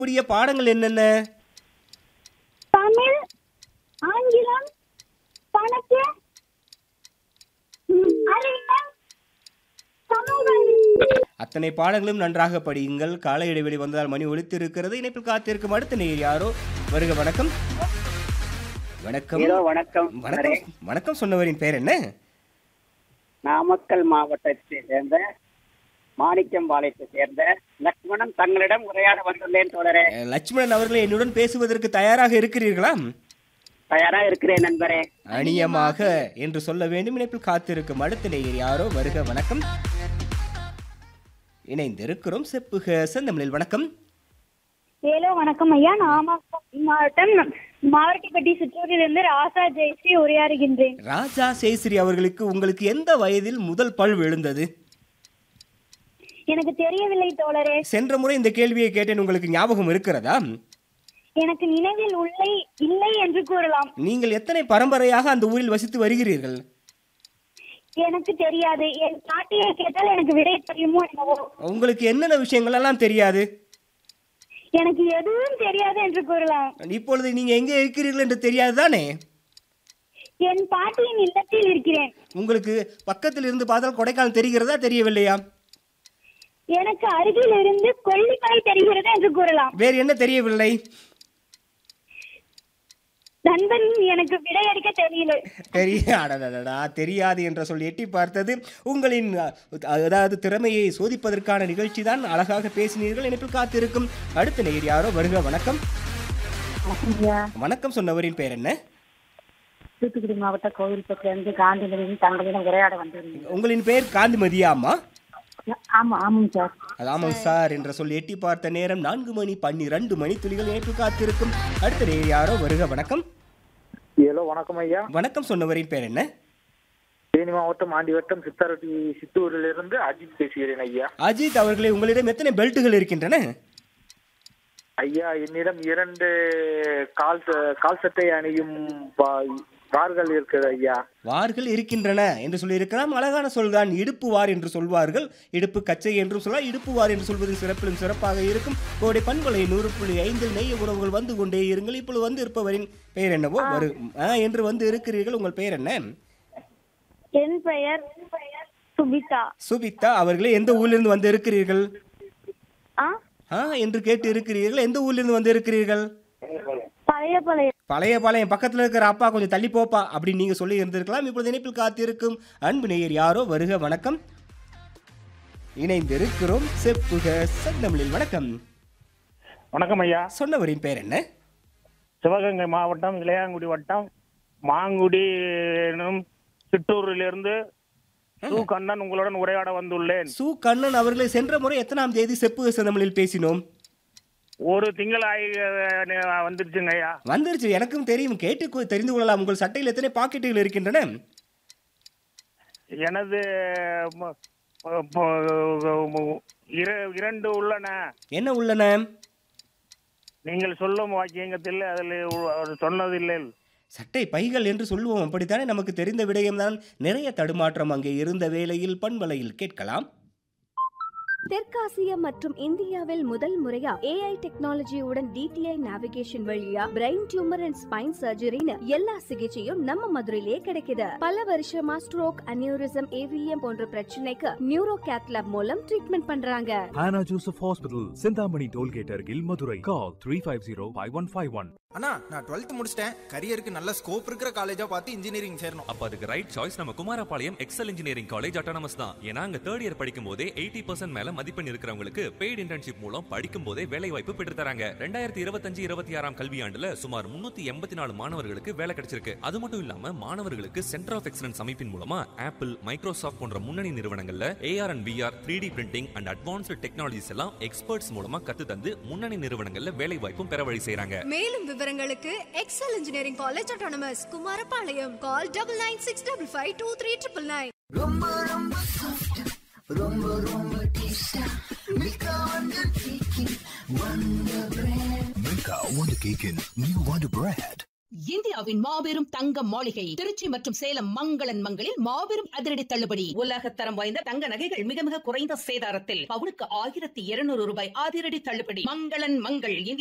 கூடிய பாடங்கள் என்னென்ன தமிழ் ஆங்கிலம் கணக்கு ம், அறிவியல் சமூக அறிவியல். அத்தனை பாடங்களும் நன்றாக படியுங்கள் கால இடைவெளி வந்ததால் மணி ஒலித்திருக்கிறது இணைப்பில் காத்திருக்கும் அடுத்த நேர் யாரோ வருக வணக்கம் வணக்கம் ஹலோ வணக்கம் வணக்கம் வணக்கம் சொன்னவரின் பேர் என்ன நாமக்கல் மாவட்டத்தை சேர்ந்த மாணிக்கம்பாளையத்தை சேர்ந்த லக்ஷ்மணன் தங்களிடம் உரையாட வந்துள்ளேன் தொடரே அஹ், லட்சுமணன் அவர்களே என்னுடன் பேசுவதற்கு தயாராக இருக்கிறீர்களா தயாரா இருக்கிறேன் நண்பரே அணியமாக என்று சொல்ல வேண்டும் இணைப்பில் காத்திருக்கும் அடுத்த நேயர் யாரோ வருக வணக்கம் இணைந்திருக்கிறோம் செப்புக செந்தமிழில் வணக்கம் ஹலோ வணக்கம் ஐயா நாமக்கல் மாவட்டம் மாவட்டிப்பட்டி சிற்றூரிலிருந்து ராசா ஜெயஸ்ரீ உரையாடுகின்றேன் ராஜா சேஸ்ரீ அவர்களுக்கு உங்களுக்கு எந்த வயதில் முதல் பல் விழுந்தது எனக்கு தெரியவில்லை தோழரே சென்ற முறை இந்த கேள்வியை கேட்டேன் உங்களுக்கு ஞாபகம் இருக்கிறதா எனக்கு நினைவில் உள்ளே இல்லை என்று கூறலாம் நீங்கள் எத்தனை பரம்பரையாக அந்த ஊரில் வசித்து வருகிறீர்கள் எனக்கு தெரியாது என் பாட்டியை கேட்டால் எனக்கு விடை தெரியுமோ என்னவோ உங்களுக்கு என்னென்ன விஷயங்கள் எல்லாம் தெரியாது எனக்கு எதுவும் தெரியாது என்று கூறலாம் இப்பொழுது நீங்க எங்கே இருக்கிறீர்கள் என்று தெரியாது தானே என் பாட்டியின் இல்லத்தில் இருக்கிறேன் உங்களுக்கு பக்கத்தில் இருந்து பார்த்தால் கொடைக்கானல் தெரிகிறதா தெரியவில்லையா எனக்கு அருகில் இருந்து கொல்லிமலை தெரிகிறது என்று கூறலாம் வேறு என்ன தெரியவில்லை நண்பன் எனக்கு விடையடிக்க தெரியல தெரியாடடா தெரியாது என்ற சொல் எட்டி பார்த்தது உங்களின் அ- அதாவது திறமையை சோதிப்பதற்கான நிகழ்ச்சி தான் அழகாக பேசினீர்கள் இணைப்பில் காத்திருக்கும் அடுத்த நேர் யாரோ வருக வணக்கம் வணக்கம் சொன்னவரின் பேர் என்ன தூத்துக்குடி மாவட்ட கோவில்பட்டிலிருந்து காந்திமதியின் தங்களிடம் உரையாட வந்திருந்தேன் உங்களின் பேர் காந்திமதியா அம்மா ஆமா ஆமாம் சார் அது ஆமாம் சார் என்ற சொல் எட்டி பார்த்த நேரம் நான்கு மணி பன்னிரண்டு மணி துளிகள் இணைப்பில் காத்திருக்கும் அடுத்த நேர் யாரோ வருக வணக்கம் ஹலோ வணக்கம் ஐயா வணக்கம் சொன்னவரின் பேர் என்ன தேனி மாவட்டம் ஆண்டிவட்டம் சித்தாரட்டி சித்தூரிலிருந்து அஜித் பேசுகிறேன் ஐயா அஜித் அவர்களே உங்களிடம் எத்தனை பெல்ட்டுகள் இருக்கின்றன ஐயா என்னிடம் இரண்டு கால் ச- கால் சட்டை அணியும் பா- பார்கள் இருக்குது ஐயா வார்கள் இருக்கின்றன என்று சொல்லியிருக்கலாம் அழகான சொல்தான் இடுப்பு வார் என்று சொல்வார்கள் இடுப்பு கச்சை என்றும் சொல்லலாம் இடுப்பு வார் என்று சொல்வது சிறப்பிலும் சிறப்பாக இருக்கும் கோடை பண்பலை நூறு புள்ளி ஐந்தில் நெய்ய உணவுகள் வந்து கொண்டே இருங்கள் இப்பொழுது வந்து இருப்பவரின் பெயர் என்னவோ வரு ஆ, என்று வந்து இருக்கிறீர்கள் உங்கள் பெயர் என்ன என் பெயர் சுபிதா சுபிதா அவர்களே எந்த ஊரிலிருந்து வந்து இருக்கிறீர்கள் ஆ ஆ என்று கேட்டு இருக்கிறீர்கள் எந்த ஊரிலிருந்து வந்து இருக்கிறீர்கள் பழைய பழைய பழைய பாளையம் பக்கத்தில் இருக்கிற அப்பா கொஞ்சம் தள்ளி போப்பா அப்படின்னு நீங்க சொல்லி இருந்திருக்கலாம் இப்பொழுது இணைப்பில் காத்திருக்கும் அன்பு நேயர் யாரோ வருக வணக்கம் இணைந்திருக்கிறோம் செப்புக சந்தமிழில் வணக்கம் வணக்கம் ஐயா சொன்னவரின் பேர் என்ன சிவகங்கை மாவட்டம் இளையாங்குடி வட்டம் மாங்குடி எனும் சிற்றூரிலிருந்து சு கண்ணன் உங்களுடன் உரையாட வந்துள்ளேன் சு கண்ணன் அவர்களை சென்ற முறை எத்தனாம் தேதி செப்புக சந்தமிழில் பேசினோம் ஒரு திங்களாய் அஹ், வந்துருச்சுங்க ஐயா வந்துருச்சு எனக்கும் தெரியும் கேட்டு கொ- தெரிந்து கொள்ளலாம் உங்கள் சட்டையில் எத்தனை பாக்கெட்டுகள் இருக்கின்றன எனது ம- ப- இர- இரண்டு உள்ளன என்ன உள்ளன நீங்கள் சொல்லும் வாக்கியத்தில் அதில் சொன்னதில்லை சட்டை பைகள் என்று சொல்லுவோம் அப்படித்தானே நமக்கு தெரிந்த விடயம்தான் நிறைய தடுமாற்றம் அங்கே இருந்த வேளையில் பண்பலையில் கேட்கலாம் தெற்காசியா மற்றும் இந்தியாவில் முதல் முறையா ஏஐ டெக்னாலஜியுடன் டிடிஐ நேவிகேஷன் வழியா பிரெயின் டியூமர் அண்ட் ஸ்பைன் சர்ஜரின்னு எல்லா சிகிச்சையும் நம்ம மதுரையிலே கிடைக்குது பல வருஷமா ஸ்ட்ரோக் அனியூரிசம் ஏவிஎம் போன்ற பிரச்சனைக்கு நியூரோ கேத்லாப் மூலம் ட்ரீட்மெண்ட் பண்றாங்க Hannah Joseph Hospital, Sindhamani Tollgate Argil, Madurai. Call 350-5151. அண்ணா நான் டுவெல்த் முடிச்சிட்டேன் கரியருக்கு நல்ல ஸ்கோப் இருக்கிற காலேஜா பார்த்து இன்ஜினியரிங் சேரணும் அப்ப அதுக்கு ரைட் சாய்ஸ் நம்ம Kumarapalayam Excel engineering college autonomous தான் ஏன்னா அங்க தேர்ட் இயர் படிக்கும் போதே எயிட்டி பர்சன்ட் மேல மதிப்பெண் இருக்கிறவங்களுக்கு பெய்ட் இன்டர்ன்ஷிப் மூலம் படிக்கும் போதே வேலை வாய்ப்பு பெற்று தராங்க ரெண்டாயிரத்தி இருபத்தஞ்சு இருபத்தி ஆறாம் கல்வியாண்டுல சுமார் முன்னூத்தி எண்பத்தி நாலு மாணவர்களுக்கு வேலை கிடைச்சிருக்கு அது மட்டும் இல்லாம மாணவர்களுக்கு சென்டர் ஆஃப் எக்ஸலன்ஸ் அமைப்பின் மூலமா ஆப்பிள் மைக்ரோசாஃப்ட் போன்ற முன்னணி நிறுவனங்கள்ல AR and VR three D printing and advanced technologies எல்லாம் எக்ஸ்பர்ட்ஸ் மூலமா கத்து தந்து முன்னணி நிறுவனங்கள்ல வேலை வாய்ப்பும் பெற வழி செய்றாங்க மேலும் விவரங்களுக்கு Excel engineering college autonomous Kumarapalayam call double nine six double five two three triple nine Milka Wonder Cake in New Wonder Bread. இந்தியாவின் மாபெரும் தங்க மாளிகை திருச்சி மற்றும் சேலம் மங்களன் மங்களில் மாபெரும் அதிரடி தள்ளுபடி உலக தரம் வாய்ந்த தங்க நகைகள் மிக மிக குறைந்த சேதாரத்தில் பவுனுக்கு ஆயிரத்தி இருநூறு ரூபாய் அதிரடி தள்ளுபடி மங்களன் மங்கள்